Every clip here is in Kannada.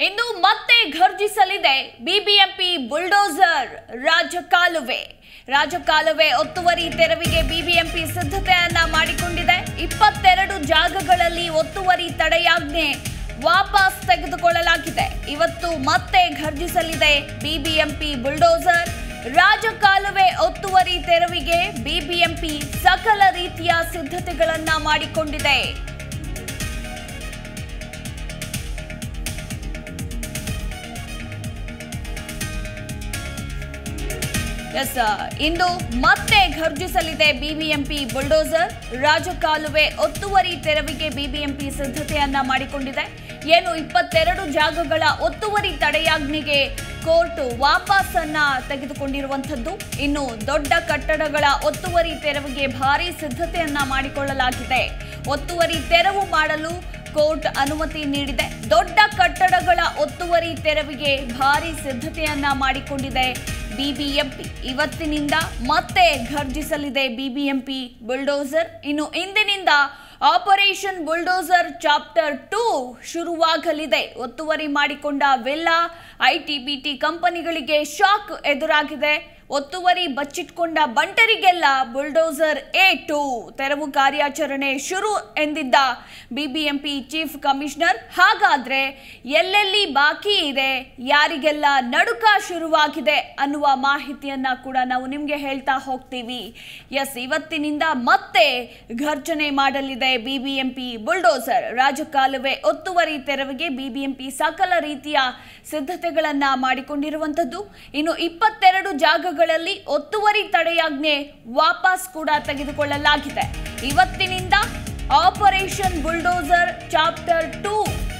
ಇಂದು ಮತ್ತೆ ಘರ್ಜಿಸಲಿದೆ ಬಿಬಿಎಂಪಿ ಬುಲ್ಡೋಸರ್ ರಾಜಕಾಲುವೆ ರಾಜಕಾಲುವೆ ಒತ್ತುವರಿ ತೆರವಿಗೆ ಬಿಬಿಎಂಪಿ ಸಿದ್ಧತೆಯನ್ನ ಮಾಡಿಕೊಂಡಿದೆ ಇಪ್ಪತ್ತೆರಡು ಜಾಗಗಳಲ್ಲಿ ಒತ್ತುವರಿ ತಡೆಯಾಜ್ಞೆ ವಾಪಸ್ ತೆಗೆದುಕೊಳ್ಳಲಾಗಿದೆ ಇವತ್ತು ಮತ್ತೆ ಘರ್ಜಿಸಲಿದೆ ಬಿಬಿಎಂಪಿ ಬುಲ್ಡೋಸರ್ ರಾಜಕಾಲುವೆ ಒತ್ತುವರಿ ತೆರವಿಗೆ ಬಿಬಿಎಂಪಿ ಸಕಲ ರೀತಿಯ ಸಿದ್ಧತೆಗಳನ್ನ ಮಾಡಿಕೊಂಡಿದೆ ಎಸ್ ಇಂದು ಮತ್ತೆ ಘರ್ಜಿಸಲಿದೆ ಬಿಬಿಎಂಪಿ ಬುಲ್ಡೋಸರ್ ರಾಜಕಾಲುವೆ ಒತ್ತುವರಿ ತೆರವಿಗೆ ಬಿಬಿಎಂಪಿ ಸಿದ್ಧತೆಯನ್ನ ಮಾಡಿಕೊಂಡಿದೆ ಏನು ಇಪ್ಪತ್ತೆರಡು ಜಾಗಗಳ ಒತ್ತುವರಿ ತಡೆಯಾಜ್ಞೆಗೆ ಕೋರ್ಟ್ ವಾಪಸ್ಸನ್ನ ತೆಗೆದುಕೊಂಡಿರುವಂಥದ್ದು ಇನ್ನು ದೊಡ್ಡ ಕಟ್ಟಡಗಳ ಒತ್ತುವರಿ ತೆರವಿಗೆ ಭಾರಿ ಸಿದ್ಧತೆಯನ್ನ ಮಾಡಿಕೊಳ್ಳಲಾಗಿದೆ ಒತ್ತುವರಿ ತೆರವು ಮಾಡಲು ಕೋರ್ಟ್ ಅನುಮತಿ ನೀಡಿದೆ ದೊಡ್ಡ ಕಟ್ಟಡಗಳ ಒತ್ತುವರಿ ತೆರವಿಗೆ ಭಾರಿ ಸಿದ್ಧತೆಯನ್ನ ಮಾಡಿಕೊಂಡಿದೆ ಬಿಬಿಎಂಪಿ ಇವತ್ತಿನಿಂದ ಮತ್ತೆ ಘರ್ಜಿಸಲಿದೆ ಬಿಬಿಎಂಪಿ ಬುಲ್ಡೋಸರ್ ಇನ್ನು ಇಂದಿನಿಂದ ಆಪರೇಷನ್ ಬುಲ್ಡೋಸರ್ ಚಾಪ್ಟರ್ ಟೂ ಶುರುವಾಗಲಿದೆ ಒತ್ತುವರಿ ಮಾಡಿಕೊಂಡ ವಿಲ್ಲಾ ಐಟಿಬಿಟಿ ಕಂಪನಿಗಳಿಗೆ ಶಾಕ್ ಎದುರಾಗಿದೆ ಒತ್ತುವರಿ ಬಚ್ಚಿಟ್ಕೊಂಡ ಬಂಟರಿಗೆಲ್ಲ ಬುಲ್ಡೋಸರ್ ಎ ಟು ತೆರವು ಕಾರ್ಯಾಚರಣೆ ಶುರು ಎಂದಿದ್ದ ಬಿಬಿಎಂಪಿ ಚೀಫ್ ಕಮಿಷನರ್ ಹಾಗಾದ್ರೆ ಎಲ್ಲೆಲ್ಲಿ ಬಾಕಿ ಇದೆ ಯಾರಿಗೆಲ್ಲ ನಡುಕ ಶುರುವಾಗಿದೆ ಅನ್ನುವ ಮಾಹಿತಿಯನ್ನ ಕೂಡ ನಾವು ನಿಮಗೆ ಹೇಳ್ತಾ ಹೋಗ್ತೀವಿ ಎಸ್ ಇವತ್ತಿನಿಂದ ಮತ್ತೆ ಘರ್ಜನೆ ಮಾಡಲಿದೆ ಬಿಬಿಎಂಪಿ ಬುಲ್ಡೋಸರ್ ರಾಜಕಾಲುವೆ ಒತ್ತುವರಿ ತೆರವಿಗೆ ಬಿಬಿಎಂಪಿ ಸಕಲ ರೀತಿಯ ಸಿದ್ಧತೆಗಳನ್ನ ಮಾಡಿಕೊಂಡಿರುವಂಥದ್ದು ಇನ್ನು ಇಪ್ಪತ್ತೆರಡು ಜಾಗಗಳಲ್ಲಿ ಒತ್ತುವರಿ ತಡೆಯಾಜ್ಞೆ ವಾಪಸ್ ಕೂಡ ತೆಗೆದುಕೊಳ್ಳಲಾಗಿದೆ ಇವತ್ತಿನಿಂದ ಆಪರೇಷನ್ ಬುಲ್ಡೋಸರ್ ಚಾಪ್ಟರ್ ಟೂ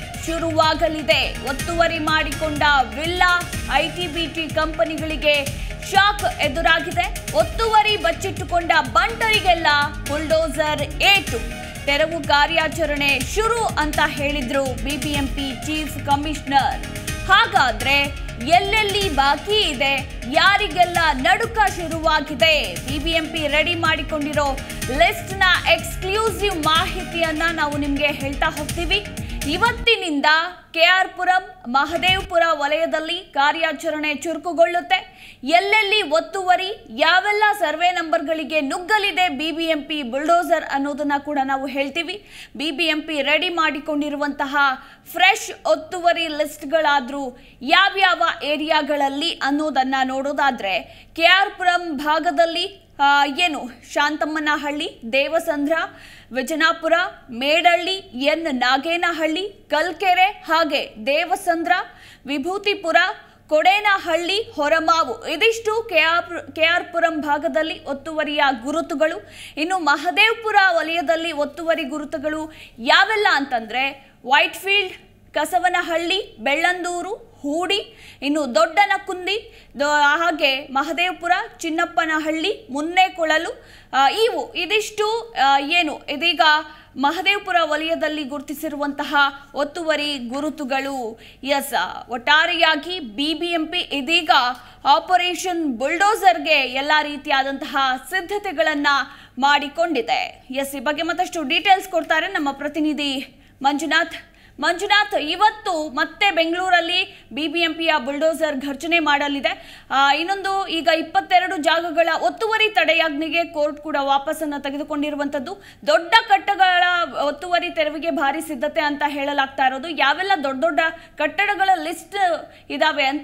ಶುರುವಾಗಲಿದೆ ಒತ್ತುವರಿ ಮಾಡಿಕೊಂಡ ವಿಲ್ಲಾ ಐಟಿಬಿಟಿ ಕಂಪನಿಗಳಿಗೆ ಶಾಕ್ ಎದುರಾಗಿದೆ ಒತ್ತುವರಿ ಬಚ್ಚಿಟ್ಟುಕೊಂಡ ಬಂಟರಿಗೆಲ್ಲ ಬುಲ್ಡೋಸರ್ ಏಟು ತೆರವು ಕಾರ್ಯಾಚರಣೆ ಶುರು ಅಂತ ಹೇಳಿದ್ರು ಬಿಬಿಎಂಪಿ ಚೀಫ್ ಕಮಿಷನರ್ ಹಾಗಾದ್ರೆ ಎಲ್ಲೆಲ್ಲಿ ಬಾಕಿ ಇದೆ ಯಾರಿಗೆಲ್ಲ ನಡುಕ ಶುರುವಾಗಿದೆ ಬಿಬಿಎಂಪಿ ರೆಡಿ ಮಾಡಿಕೊಂಡಿರೋ ಲಿಸ್ಟ್ ನ ಎಕ್ಸ್ಕ್ಲೂಸಿವ್ ಮಾಹಿತಿಯನ್ನ ನಾವು ನಿಮ್ಗೆ ಹೇಳ್ತಾ ಹೋಗ್ತೀವಿ ಇವತ್ತಿನಿಂದ ಕೆಆರ್ಪುರಂ ಮಹದೇವಪುರ ವಲಯದಲ್ಲಿ ಕಾರ್ಯಾಚರಣೆ ಚುರುಕುಗೊಳ್ಳುತ್ತೆ ಎಲ್ಲೆಲ್ಲಿ ಒತ್ತುವರಿ ಯಾವೆಲ್ಲ ಸರ್ವೆ ನಂಬರ್ಗಳಿಗೆ ನುಗ್ಗಲಿದೆ ಬಿಬಿಎಂಪಿ ಬುಲ್ಡೋಸರ್ ಅನ್ನೋದನ್ನ ಕೂಡ ನಾವು ಹೇಳ್ತೀವಿ ಬಿಬಿಎಂಪಿ ರೆಡಿ ಮಾಡಿಕೊಂಡಿರುವಂತಹ ಫ್ರೆಶ್ ಒತ್ತುವರಿ ಲಿಸ್ಟ್ಗಳಾದ್ರೂ ಯಾವ್ಯಾವ ಏರಿಯಾಗಳಲ್ಲಿ ಅನ್ನೋದನ್ನ ನೋಡೋದಾದ್ರೆ ಕೆಆರ್ಪುರಂ ಭಾಗದಲ್ಲಿ ಆ, ಏನು ಶಾಂತಮ್ಮನಹಳ್ಳಿ ದೇವಸಂದ್ರ ವಿಜನಾಪುರ ಮೇಡಳ್ಳಿ ಎನ್ ನಾಗೇನಹಳ್ಳಿ ಕಲ್ಕೆರೆ ಹಾಗೆ ದೇವಸಂದ್ರ ವಿಭೂತಿಪುರ ಕೊಡೇನಹಳ್ಳಿ ಹೊರಮಾವು ಇದಿಷ್ಟು ಕೆಆರ್ ಕೆಆರ್ಪುರಂ ಭಾಗದಲ್ಲಿ ಒತ್ತುವರಿಯ ಗುರುತುಗಳು ಇನ್ನು ಮಹದೇವ್ಪುರ ವಲಯದಲ್ಲಿ ಒತ್ತುವರಿ ಗುರುತುಗಳು ಯಾವೆಲ್ಲ ಅಂತಂದ್ರೆ ವೈಟ್ಫೀಲ್ಡ್ ಕಸವನಹಳ್ಳಿ ಬೆಳ್ಳಂದೂರು ಹೂಡಿ ಇನ್ನು ದೊಡ್ಡನಕುಂದಿ ದೊ- ಹಾಗೆ ಮಹದೇವಪುರ ಚಿನ್ನಪ್ಪನಹಳ್ಳಿ ಮುನ್ನೆಕೊಳಲು ಆ, ಇವು ಇದಿಷ್ಟು ಆ, ಏನು ಇದೀಗ ಮಹದೇವಪುರ ವಲಯದಲ್ಲಿ ಗುರುತಿಸಿರುವಂತಹ ಒತ್ತುವರಿ ಗುರುತುಗಳು ಎಸ್ ಒಟ್ಟಾರೆಯಾಗಿ ಬಿಬಿಎಂಪಿ ಇದೀಗ ಆಪರೇಷನ್ ಬುಲ್ಡೋಸರ್ಗೆ ಎಲ್ಲ ರೀತಿಯಾದಂತಹ ಸಿದ್ಧತೆಗಳನ್ನ ಮಾಡಿಕೊಂಡಿದೆ ಎಸ್ ಈ ಬಗ್ಗೆ ಮತ್ತಷ್ಟು ಡೀಟೇಲ್ಸ್ ಕೊಡ್ತಾರೆ ನಮ್ಮ ಪ್ರತಿನಿಧಿ ಮಂಜುನಾಥ್ ಮಂಜುನಾಥ್ ಇವತ್ತು ಮತ್ತೆ ಬೆಂಗಳೂರಲ್ಲಿ ಬಿಬಿಎಂಪಿಯ ಬುಲ್ಡೋಸರ್ ಘರ್ಜನೆ ಮಾಡಲಿದೆ ಆ, ಇನ್ನೊಂದು ಈಗ ಇಪ್ಪತ್ತೆರಡು ಜಾಗಗಳ ಒತ್ತುವರಿ ತಡೆಯಾಜ್ಞೆಗೆ ಕೋರ್ಟ್ ಕೂಡ ವಾಪಸ್ಸನ್ನು ತೆಗೆದುಕೊಂಡಿರುವಂಥದ್ದು ದೊಡ್ಡ ಕಟ್ಟಡಗಳ ಒತ್ತುವರಿ ತೆರವಿಗೆ ಭಾರಿ ಸಿದ್ಧತೆ ಅಂತ ಹೇಳಲಾಗ್ತಾ ಇರೋದು ಯಾವೆಲ್ಲ ದೊಡ್ಡ ದೊಡ್ಡ ಕಟ್ಟಡಗಳ ಲಿಸ್ಟ್ ಇದಾವೆ ಅಂತ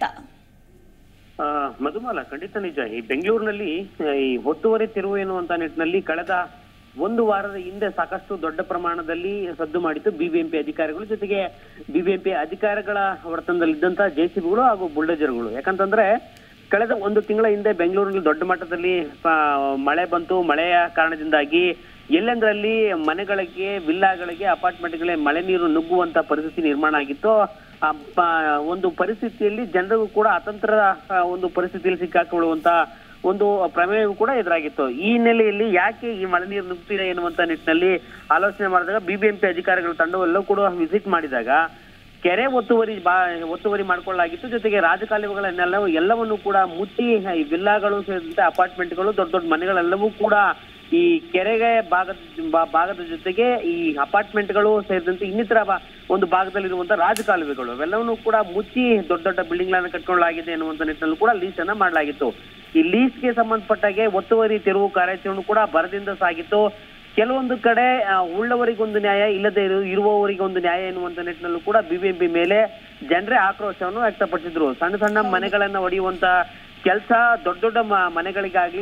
ಆ, ಮಧುಮಾಲ ಖಂಡಿತ ನಿಜ ಈ ಬೆಂಗಳೂರಿನಲ್ಲಿ ಆ, ಈ ಒತ್ತುವರಿ ತಿರುವು ಎನ್ನುವಂತ ನಿಟ್ಟಿನಲ್ಲಿ ಕಳೆದ ಒಂದು ವಾರದ ಹಿಂದೆ ಸಾಕಷ್ಟು ದೊಡ್ಡ ಪ್ರಮಾಣದಲ್ಲಿ ಸದ್ದು ಮಾಡಿತ್ತು ಬಿಬಿಎಂಪಿ ಅಧಿಕಾರಿಗಳು ಜೊತೆಗೆ ಬಿಬಿಎಂಪಿ ಅಧಿಕಾರಿಗಳ ವರ್ತನದಲ್ಲಿದ್ದಂತಹ ಜೆಸಿಬಿಗಳು ಹಾಗೂ ಬುಲ್ಡೋಜರ್ಗಳು ಯಾಕಂತಂದ್ರೆ ಕಳೆದ ಒಂದು ತಿಂಗಳ ಹಿಂದೆ ಬೆಂಗಳೂರಿನಲ್ಲಿ ದೊಡ್ಡ ಮಟ್ಟದಲ್ಲಿ ಆ, ಮಳೆ ಬಂತು ಮಳೆಯ ಕಾರಣದಿಂದಾಗಿ ಎಲ್ಲೆಂದರಲ್ಲಿ ಮನೆಗಳಿಗೆ ವಿಲ್ಲಾಗಳಿಗೆ ಅಪಾರ್ಟ್ಮೆಂಟ್ಗಳಿಗೆ ಮಳೆ ನೀರು ನುಗ್ಗುವಂತ ಪರಿಸ್ಥಿತಿ ನಿರ್ಮಾಣ ಆಗಿತ್ತು ಆ ಪ- ಒಂದು ಪರಿಸ್ಥಿತಿಯಲ್ಲಿ ಜನರಿಗೂ ಕೂಡ ಅತಂತ್ರದ ಆ, ಒಂದು ಪರಿಸ್ಥಿತಿಯಲ್ಲಿ ಸಿಕ್ಕಾಕೊಳ್ಳುವಂತ ಒಂದು ಪ್ರಮೇಯವು ಕೂಡ ಎದುರಾಗಿತ್ತು ಈ ಹಿನ್ನೆಲೆಯಲ್ಲಿ ಯಾಕೆ ಈ ಮಳೆ ನೀರು ನುಗ್ತಿದೆ ಎನ್ನುವಂತ ನಿಟ್ಟಿನಲ್ಲಿ ಆಲೋಚನೆ ಮಾಡಿದಾಗ ಬಿಬಿಎಂಪಿ ಅಧಿಕಾರಿಗಳ ತಂಡವೆಲ್ಲವೂ ಕೂಡ ವಿಸಿಟ್ ಮಾಡಿದಾಗ ಕೆರೆ ಒತ್ತುವರಿ ಬಾ ಒತ್ತುವರಿ ಮಾಡ್ಕೊಳ್ಳಲಾಗಿತ್ತು ಜೊತೆಗೆ ರಾಜಕಾಲುವೆಗಳನ್ನೆಲ್ಲ ಎಲ್ಲವನ್ನು ಕೂಡ ಮುಚ್ಚಿ ಈ ವಿಲ್ಲಾಗಳು ಸೇರಿದಂತೆ ಅಪಾರ್ಟ್ಮೆಂಟ್ಗಳು ದೊಡ್ಡ ದೊಡ್ಡ ಮನೆಗಳೆಲ್ಲವೂ ಕೂಡ ಈ ಕೆರೆಗೆ ಭಾಗದ ಬಾ- ಭಾಗದ ಜೊತೆಗೆ ಈ ಅಪಾರ್ಟ್ಮೆಂಟ್ಗಳು ಸೇರಿದಂತೆ ಇನ್ನಿತರ ಬಾ- ಒಂದು ಭಾಗದಲ್ಲಿರುವಂತಹ ರಾಜಕಾಲುವೆಗಳು ಅವೆಲ್ಲವನ್ನೂ ಕೂಡ ಮುಚ್ಚಿ ದೊಡ್ಡ ದೊಡ್ಡ ಬಿಲ್ಡಿಂಗ್ ಗಳನ್ನ ಕಟ್ಕೊಳ್ಳಲಾಗಿದೆ ಅನ್ನುವಂತ ನಿಟ್ಟಿನಲ್ಲೂ ಕೂಡ ಲೀಸ್ ಅನ್ನ ಮಾಡಲಾಗಿತ್ತು ಈ ಲೀಸ್ಗೆ ಸಂಬಂಧಪಟ್ಟಾಗೆ ಒತ್ತುವರಿ ತೆರವು ಕಾರ್ಯಾಚರಣೆ ಕೂಡ ಭರದಿಂದ ಸಾಗಿತ್ತು ಕೆಲವೊಂದು ಕಡೆ ಆ, ಉಳ್ಳವರಿಗೊಂದು ನ್ಯಾಯ ಇಲ್ಲದೆ ಇರು ಇರುವವರಿಗೊಂದು ನ್ಯಾಯ ಎನ್ನುವಂತ ನಿಟ್ಟಿನಲ್ಲೂ ಕೂಡ ಬಿಬಿಎಂಪಿ ಮೇಲೆ ಜನರೇ ಆಕ್ರೋಶವನ್ನು ವ್ಯಕ್ತಪಡಿಸಿದ್ರು ಸಣ್ಣ ಸಣ್ಣ ಮನೆಗಳನ್ನ ಒಡೆಯುವಂತ ಕೆಲಸ ದೊಡ್ಡ ದೊಡ್ಡ ಮ- ಮನೆಗಳಿಗಾಗ್ಲಿ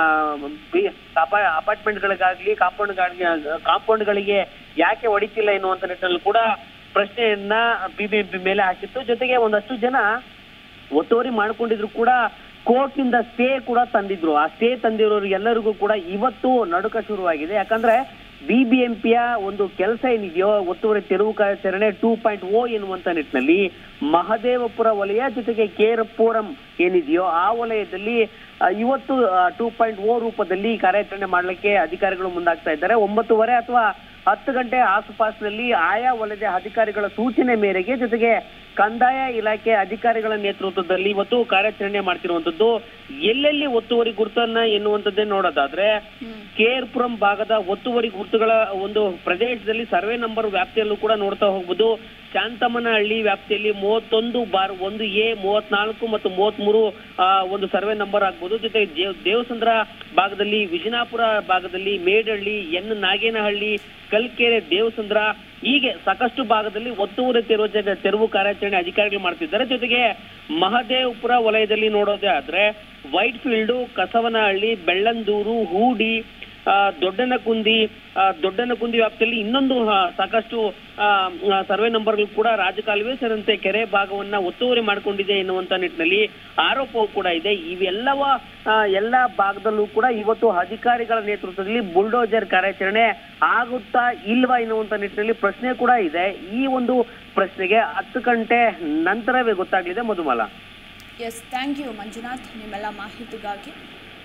ಅಪಾರ್ಟ್ಮೆಂಟ್ಗಳಿಗಾಗ್ಲಿ ಕಾಂಪೌಂಡ್ ಕಾಂಪೌಂಡ್ ಗಳಿಗೆ ಯಾಕೆ ಹೊಡಿತಿಲ್ಲ ಎನ್ನುವಂತ ನಿಟ್ಟಿನಲ್ಲಿ ಕೂಡ ಪ್ರಶ್ನೆಯನ್ನ ಬಿಬಿಎಂಪಿ ಮೇಲೆ ಹಾಕಿತ್ತು ಜೊತೆಗೆ ಒಂದಷ್ಟು ಜನ ಒತ್ತುವರಿ ಮಾಡ್ಕೊಂಡಿದ್ರು ಕೂಡ ಕೋರ್ಟ್ ನಿಂದ ಸ್ಟೇ ಕೂಡ ತಂದಿದ್ರು ಆ ಸ್ಟೇ ತಂದಿರೋರು ಎಲ್ಲರಿಗೂ ಕೂಡ ಇವತ್ತು ನಡುಕ ಶುರುವಾಗಿದೆ ಯಾಕಂದ್ರೆ ಬಿಬಿಎಂಪಿಯ ಒಂದು ಕೆಲಸ ಏನಿದೆಯೋ ಒತ್ತುವರಿ ತೆರವು ಕಾರ್ಯಾಚರಣೆ ಟೂ ಪಾಯಿಂಟ್ ಓ ಎನ್ನುವಂತ ನಿಟ್ಟಿನಲ್ಲಿ ಮಹದೇವಪುರ ವಲಯ ಜೊತೆಗೆ ಕೇರಪುರಂ ಏನಿದೆಯೋ ಆ ವಲಯದಲ್ಲಿ ಆ, ಇವತ್ತು ಟೂ ಪಾಯಿಂಟ್ ಓ ರೂಪದಲ್ಲಿ ಕಾರ್ಯಾಚರಣೆ ಮಾಡಲಿಕ್ಕೆ ಅಧಿಕಾರಿಗಳು ಮುಂದಾಗ್ತಾ ಇದ್ದಾರೆ ಒಂಬತ್ತುವರೆ ಅಥವಾ ಹತ್ತು ಗಂಟೆ ಆಸುಪಾಸಿನಲ್ಲಿ ಆಯಾ ವಲಯದ ಅಧಿಕಾರಿಗಳ ಸೂಚನೆ ಮೇರೆಗೆ ಜೊತೆಗೆ ಕಂದಾಯ ಇಲಾಖೆ ಅಧಿಕಾರಿಗಳ ನೇತೃತ್ವದಲ್ಲಿ ಇವತ್ತು ಕಾರ್ಯಾಚರಣೆ ಮಾಡ್ತಿರುವಂತದ್ದು ಎಲ್ಲೆಲ್ಲಿ ಒತ್ತುವರಿ ಗುರುತನ್ನ ಎನ್ನುವಂಥದ್ದೇ ನೋಡೋದಾದ್ರೆ ಕೇರ್ಪುರಂ ಭಾಗದ ಒತ್ತುವರಿ ಗುರುತುಗಳ ಒಂದು ಪ್ರದೇಶದಲ್ಲಿ ಸರ್ವೆ ನಂಬರ್ ವ್ಯಾಪ್ತಿಯಲ್ಲೂ ಕೂಡ ನೋಡ್ತಾ ಹೋಗ್ಬೋದು ಶಾಂತಮ್ಮನಹಳ್ಳಿ ವ್ಯಾಪ್ತಿಯಲ್ಲಿ ಮೂವತ್ತೊಂದು ಬಾರ್ ಒಂದು ಎ ಮೂವತ್ನಾಲ್ಕು ಮತ್ತು ಮೂವತ್ಮೂರು ಆ, ಒಂದು ಸರ್ವೆ ನಂಬರ್ ಆಗ್ಬೋದು ಜೊತೆಗೆ ದೇವ್ ದೇವಸಂದ್ರ ಭಾಗದಲ್ಲಿ ವಿಜಯನಾಪುರ ಭಾಗದಲ್ಲಿ ಮೇಡಹಳ್ಳಿ ಎನ್ ನಾಗೇನಹಳ್ಳಿ ಕಲ್ಕೆರೆ ದೇವಸಂದ್ರ ಹೀಗೆ ಸಾಕಷ್ಟು ಭಾಗದಲ್ಲಿ ಒತ್ತುವರಿ ತೆರವು ಜಗ- ತೆರವು ಕಾರ್ಯಾಚರಣೆ ಅಧಿಕಾರಿಗಳು ಮಾಡ್ತಿದ್ದಾರೆ ಜೊತೆಗೆ ಮಹದೇವಪುರ ವಲಯದಲ್ಲಿ ನೋಡೋದೇ ಆದ್ರೆ ವೈಟ್ ಫೀಲ್ಡ್ ಕಸವನಹಳ್ಳಿ ಬೆಳ್ಳಂದೂರು ಹೂಡಿ ಆ, ದೊಡ್ಡನಕುಂದಿ ಆ, ದೊಡ್ಡನಕುಂದಿ ವ್ಯಾಪ್ತಿಯಲ್ಲಿ ಇನ್ನೊಂದು ಆ, ಸಾಕಷ್ಟು ಆ, ಆ, ಸರ್ವೆ ನಂಬರ್ಗಳು ಕೂಡ ರಾಜಕಾಲುವೆ ಸೇರಿದಂತೆ ಕೆರೆ ಭಾಗವನ್ನ ಒತ್ತುವರಿ ಮಾಡಿಕೊಂಡಿದೆ ಎನ್ನುವಂತ ನಿಟ್ಟಿನಲ್ಲಿ ಆರೋಪವೂ ಕೂಡ ಇದೆ ಇವೆಲ್ಲವ ಆ, ಎಲ್ಲ ಭಾಗದಲ್ಲೂ ಕೂಡ ಇವತ್ತು ಅಧಿಕಾರಿಗಳ ನೇತೃತ್ವದಲ್ಲಿ ಬುಲ್ಡೋಜರ್ ಕಾರ್ಯಾಚರಣೆ ಆಗುತ್ತಾ ಇಲ್ವಾ ಎನ್ನುವಂತ ನಿಟ್ಟಿನಲ್ಲಿ ಪ್ರಶ್ನೆ ಕೂಡ ಇದೆ ಈ ಒಂದು ಪ್ರಶ್ನೆಗೆ ಹತ್ತು ಗಂಟೆ ನಂತರವೇ ಗೊತ್ತಾಗಲಿದೆ Madhumala yes thank you Manjunath ನಿಮ್ಮೆಲ್ಲ ಮಾಹಿತಿಗಾಗಿ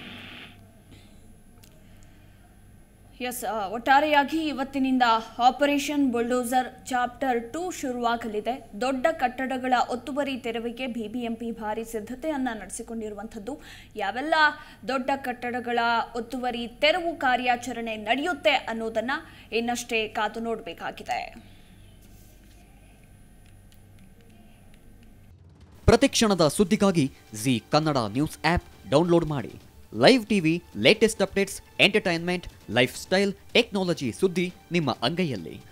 ಎಸ್ ಒಟ್ಟಾರೆಯಾಗಿ ಇವತ್ತಿನಿಂದ ಆಪರೇಷನ್ ಬುಲ್ಡೋಸರ್ ಚಾಪ್ಟರ್ ಟೂ ಶುರುವಾಗಲಿದೆ ದೊಡ್ಡ ಕಟ್ಟಡಗಳ ಒತ್ತುವರಿ ತೆರವಿಗೆ ಬಿಬಿಎಂಪಿ ಭಾರಿ ಸಿದ್ಧತೆಯನ್ನ ನಡೆಸಿಕೊಂಡಿರುವಂಥದ್ದು ಯಾವೆಲ್ಲ ದೊಡ್ಡ ಕಟ್ಟಡಗಳ ಒತ್ತುವರಿ ತೆರವು ಕಾರ್ಯಾಚರಣೆ ನಡೆಯುತ್ತೆ ಅನ್ನೋದನ್ನ ಇನ್ನಷ್ಟೇ ಕಾದು ನೋಡಬೇಕಾಗಿದೆ ಪ್ರತಿಕ್ಷಣದ ಸುದ್ದಿಗಾಗಿ Zee Kannada news app download ಮಾಡಿ live TV latest updates entertainment lifestyle technology ಸುದ್ದಿ ನಿಮ್ಮ ಅಂಗೈಯಲ್ಲಿ